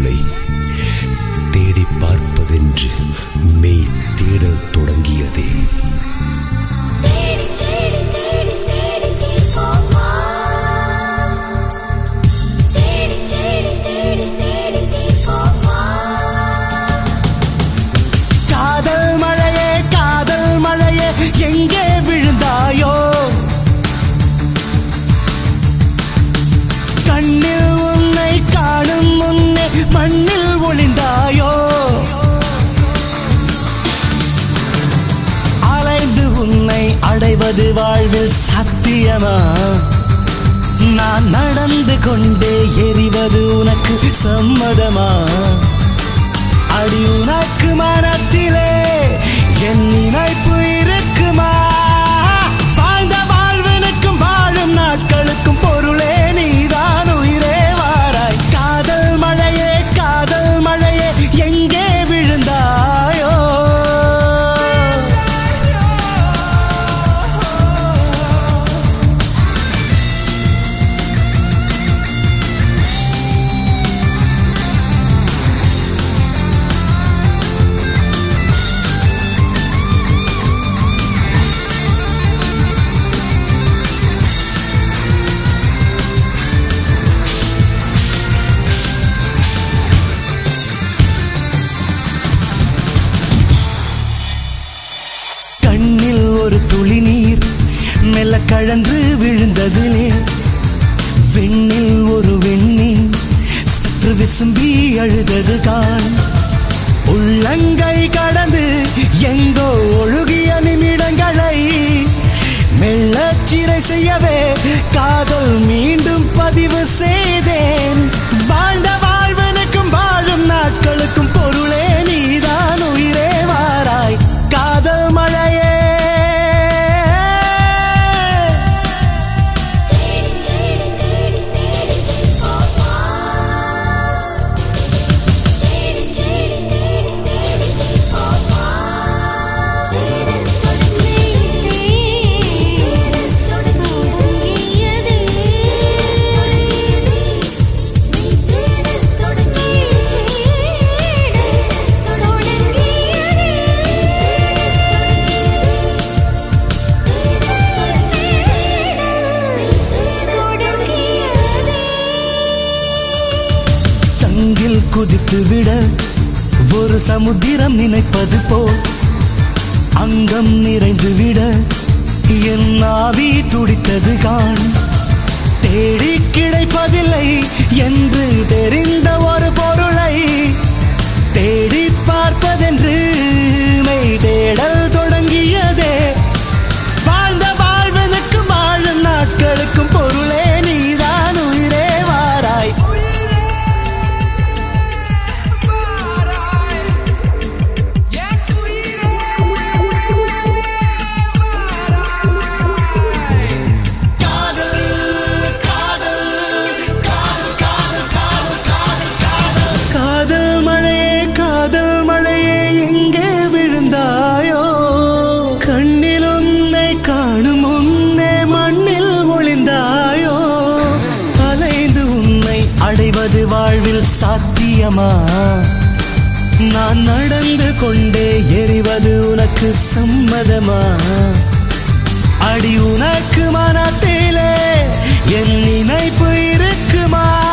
பொருளை தேடி பார்ப்பதென்று மெய் தேடல் தொடங்கியதே தேடி தேடி தேடி தேடி தீர்ப்போமா தேடி தேடி தேடி தேடி தீர்ப்போமா காதல் மழையே காதல் மழையே எங்கே விழுந்தாயோ கண்ணில் உன்னை காணும் முன்னே மண்ணில் ஒளிந்தாயோ அலைந்து உன்னை அடைவது வாழ்வில் சாத்தியமா நான் நடந்து கொண்டே எரிவது உனக்கு சம்மதமா அடி உனக்கு மனத்திலே என் நினைப்பு இருக்குமா வாழ்ந்த வாழ்வனுக்கும் வாழும் நாட்களுக்கும் பொருளே நீதான் உயிரே வாராய் காதல் மழையே காதல் மழையே எங்கே விழுந்தாயோ கண்ணில் ஒரு துளி நீர் மெல்ல கழன்று விழுந்ததிலே வெண்ணில் ஒரு வெண்ணின் சற்று விசும்பி அழுதது கான் உள்ளங்கை கடந்து எங்கோ ஒழுகிய நிமிடங்களை மெல்லச் சிறை செய்யவே காதல் மீண்டும் பதிவு செய்தேன் வாழ்ந்த வாழ்வனுக்கும் வாழும் நாட்களுக்கும் பொருளே நீதான் உயிரே வாராய் காதல் மழையே தேடி தேடி தேடி தேடி தீர்ப்போமா தேடி தேடி தேடி தேடி தீர்ப்போமா தேடல் தொடங்கியதே தொடங்கியதே நீ தேடல் சங்கில் குதித்து விட ஒரு சமுத்திரம் நினைப்பது போல் அங்கம் நிறைந்து விட என் ஆவி துடித்தது காண் தேடி கிடைப்பதில்லை என்று தெரிந்த ஒரு பொருளை தேடி பார்ப்பதென்று மெய் தேடல் தொடங்கியதே வாழ்ந்த வாழ்வனுக்கு வாழும் நாட்களுக்கும் பொருளே நீதான் உயிரே வாராய் காதல் மழையே காதல் மழையே எங்கே விழுந்தாயோ கண்ணில் உன்னை காணும் முன்னே மண்ணில் ஒளிந்தாயோ அலைந்து உன்னை அடைவது வாழ்வில் சாத்தியமா நான் நடந்து கொண்டே எரிவது உனக்கு சம்மதமா அடி உனக்கு மனத்திலே என் நினைப்பு இருக்குமா